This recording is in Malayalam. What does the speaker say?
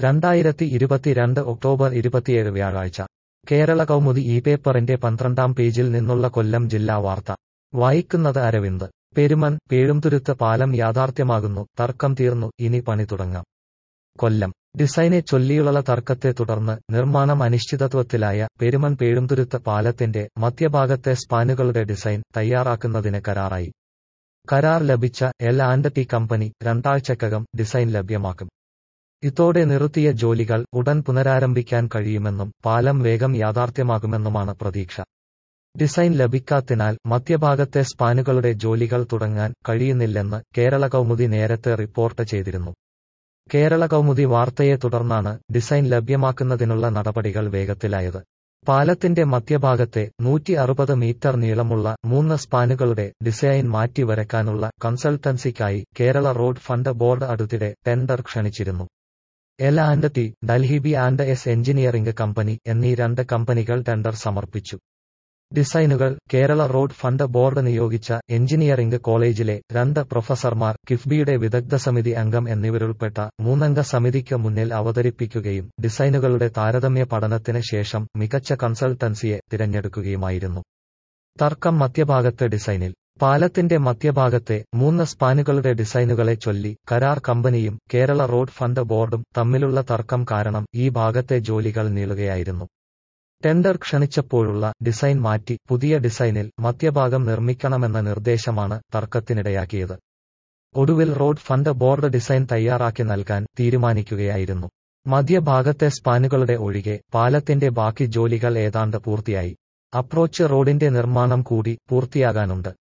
രണ്ടായിരത്തി ഇരുപത്തിരണ്ട് ഒക്ടോബർ ഇരുപത്തിയേഴ് വ്യാഴാഴ്ച കേരള കൗമുദി ഈ പേപ്പറിന്റെ പന്ത്രണ്ടാം പേജിൽ നിന്നുള്ള കൊല്ലം ജില്ലാ വാർത്ത വായിക്കുന്നത് അരവിന്ദ് പെരുമൺ പേഴുംതുരുത്ത് പാലം യാഥാർത്ഥ്യമാകുന്നു തർക്കം തീർന്നു ഇനി പണി തുടങ്ങാം കൊല്ലം ഡിസൈനെ ചൊല്ലിയുള്ള തർക്കത്തെ തുടർന്ന് നിർമ്മാണം അനിശ്ചിതത്വത്തിലായ പെരുമൺ പേഴുംതുരുത്ത് പാലത്തിന്റെ മധ്യഭാഗത്തെ സ്പാനുകളുടെ ഡിസൈൻ തയ്യാറാക്കുന്നതിന് കരാറായി കരാർ ലഭിച്ച എൽ ആൻഡ് ടി കമ്പനി രണ്ടാഴ്ചക്കകം ഡിസൈൻ ലഭ്യമാക്കും ഇതോടെ നിർത്തിയ ജോലികൾ ഉടൻ പുനരാരംഭിക്കാൻ കഴിയുമെന്നും പാലം വേഗം യാഥാർത്ഥ്യമാകുമെന്നുമാണ് പ്രതീക്ഷ ഡിസൈൻ ലഭിക്കാത്തിനാൽ മധ്യഭാഗത്തെ സ്പാനുകളുടെ ജോലികൾ തുടങ്ങാൻ കഴിയുന്നില്ലെന്ന് കേരള കൗമുദി നേരത്തെ റിപ്പോർട്ട് ചെയ്തിരുന്നു കേരള കൗമുദി വാർത്തയെ തുടർന്നാണ് ഡിസൈൻ ലഭ്യമാക്കുന്നതിനുള്ള നടപടികൾ വേഗത്തിലായത് പാലത്തിന്റെ മധ്യഭാഗത്തെ നൂറ്റി അറുപത് മീറ്റർ നീളമുള്ള മൂന്ന് സ്പാനുകളുടെ ഡിസൈൻ മാറ്റിവരക്കാനുള്ള കൺസൾട്ടൻസിക്കായി കേരള റോഡ് ഫണ്ട് ബോർഡ് അടുത്തിടെ ടെൻഡർ ക്ഷണിച്ചിരുന്നു L and T Delhi B and S engineering company എന്നീ രണ്ട് കമ്പനികൾ ടെൻഡർ സമർപ്പിച്ചു ഡിസൈനുകൾ കേരള റോഡ് ഫണ്ട് ബോർഡ് നിയോഗിച്ച എഞ്ചിനീയറിംഗ് കോളേജിലെ രണ്ട് പ്രൊഫസർമാർ കിഫ്ബിയുടെ വിദഗ്ധ സമിതി അംഗം എന്നിവരുൾപ്പെട്ട മൂന്നംഗ സമിതിക്ക് മുന്നിൽ അവതരിപ്പിക്കുകയും ഡിസൈനുകളുടെ താരതമ്യ പഠനത്തിന് ശേഷം മികച്ച കൺസൾട്ടൻസിയെ തിരഞ്ഞെടുക്കുകയുമായിരുന്നു തർക്കം മധ്യഭാഗത്തെ ഡിസൈനിൽ പാലത്തിന്റെ മധ്യഭാഗത്തെ മൂന്ന് സ്പാനുകളുടെ ഡിസൈനുകളെ ചൊല്ലി കരാർ കമ്പനിയും കേരള റോഡ് ഫണ്ട് ബോർഡും തമ്മിലുള്ള തർക്കം കാരണം ഈ ഭാഗത്തെ ജോലികൾ നീളുകയായിരുന്നു ടെൻഡർ ക്ഷണിച്ചപ്പോഴുള്ള ഡിസൈൻ മാറ്റി പുതിയ ഡിസൈനിൽ മധ്യഭാഗം നിർമ്മിക്കണമെന്ന നിർദ്ദേശമാണ് തർക്കത്തിനിടയാക്കിയത് ഒടുവിൽ റോഡ് ഫണ്ട് ബോർഡ് ഡിസൈൻ തയ്യാറാക്കി നൽകാൻ തീരുമാനിക്കുകയായിരുന്നു മധ്യഭാഗത്തെ സ്പാനുകളുടെ ഒഴികെ പാലത്തിന്റെ ബാക്കി ജോലികൾ ഏതാണ്ട് പൂർത്തിയായി അപ്രോച്ച് റോഡിന്റെ നിർമ്മാണം കൂടി പൂർത്തിയാകാനുണ്ട്